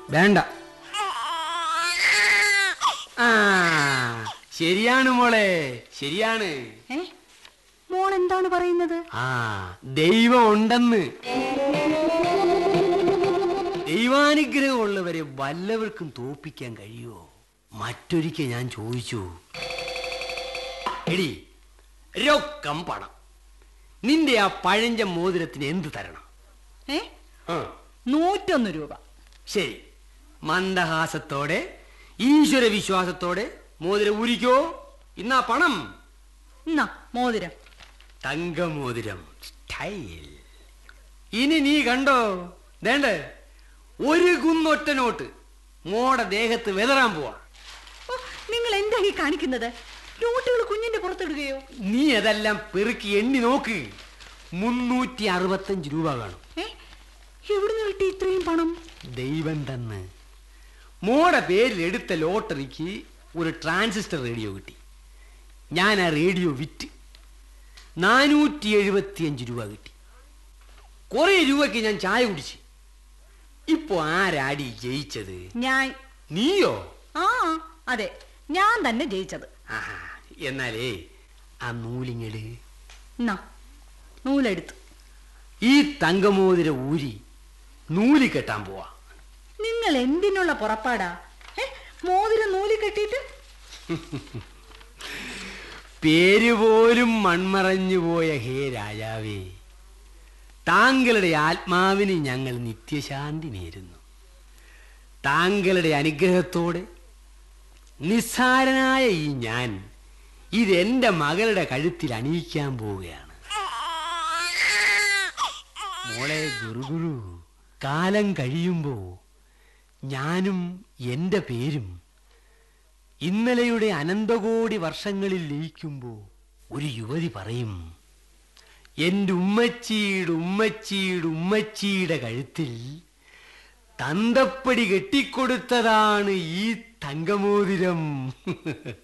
വേണ്ട ആ ശരിയാണ് മോളെ ശരിയാണ് ഏ മോൾ എന്താണ് പറയുന്നത് ആ ദൈവം ഉണ്ടെന്ന് ദൈവാനുഗ്രഹമുള്ളവരെ വല്ലവർക്കും തോപ്പിക്കാൻ കഴിയുമോ മറ്റൊരിക്കൽ ഞാൻ ചോദിച്ചു എടി രൊക്കം പണം നിന്റെ ആ പഴഞ്ച മോതിരത്തിന് എന്ത് തരണം ഏ ആ നൂറ്റൊന്ന് രൂപ ശരി മന്ദഹാസത്തോടെ ഈശ്വര വിശ്വാസത്തോടെ മോതിരം ഊരിക്കോ ഇന്നാ പണം എന്നാ മോതിരം തങ്കമോതിരം സ്റ്റൈൽ ഇനി നീ കണ്ടോ വേണ്ട ഒരു കുന്നൊറ്റ നോട്ട് മോടെ ദേഹത്ത് വെതറാൻ പോവാ ഓ, നിങ്ങൾ എന്താ ഈ കാണിക്കുന്നത് നോട്ടുകൾ കുഞ്ഞിന്റെ പുറത്തിടുകയോ നീ അതെല്ലാം പെറുക്കി എണ്ണി നോക്ക് മുന്നൂറ്റി അറുപത്തഞ്ച് രൂപ കാണും ഏ എവിടുന്ന് കിട്ടി ഇത്രയും പണം ദൈവം തന്ന് മോടെ പേരിൽ എടുത്ത ലോട്ടറിക്ക് ഒരു ട്രാൻസിസ്റ്റർ റേഡിയോ കിട്ടി ഞാൻ ആ റേഡിയോ വിറ്റ് നാനൂറ്റി എഴുപത്തിയഞ്ച് രൂപ കിട്ടി കുറേ രൂപയ്ക്ക് ഞാൻ ചായ കുടിച്ച് ഇപ്പൊ ആരാടി ജയിച്ചത് ഞാൻ നീയോ ആ അതെ ഞാൻ തന്നെ ജയിച്ചത് ആഹാ എന്നാലേ ആ നൂലിങ്ങട് എന്നാ നൂലെടുത്ത് ഈ തങ്കമോതിര ഊരി നൂലി കെട്ടാൻ പോവാ നിങ്ങൾ എന്തിനുള്ള പുറപ്പാടാ ഏ മോതിരം നൂലി കെട്ടിയിട്ട് പേര് പോലും മൺമറഞ്ഞു പോയ ഹേ രാജാവേ താങ്കളുടെ ആത്മാവിന് ഞങ്ങൾ നിത്യശാന്തി നേരുന്നു താങ്കളുടെ അനുഗ്രഹത്തോടെ നിസ്സാരനായ ഈ ഞാൻ ഇതെന്റെ മകളുടെ കഴുത്തിൽ അണിയിക്കാൻ പോവുകയാണ് മോളെ ഗുരുഗുരു കാലം കഴിയുമ്പോ ഞാനും എന്റെ പേരും ഇന്നലെയുടെ അനന്തകോടി വർഷങ്ങളിൽ ലയിക്കുമ്പോ ഒരു യുവതി പറയും എന്റെ ഉമ്മച്ചിയുടെ ഉമ്മച്ചിയുടെ ഉമ്മച്ചിയുടെ കഴുത്തിൽ തന്തപ്പടി കെട്ടിക്കൊടുത്തതാണ് ഈ തങ്കമോതിരം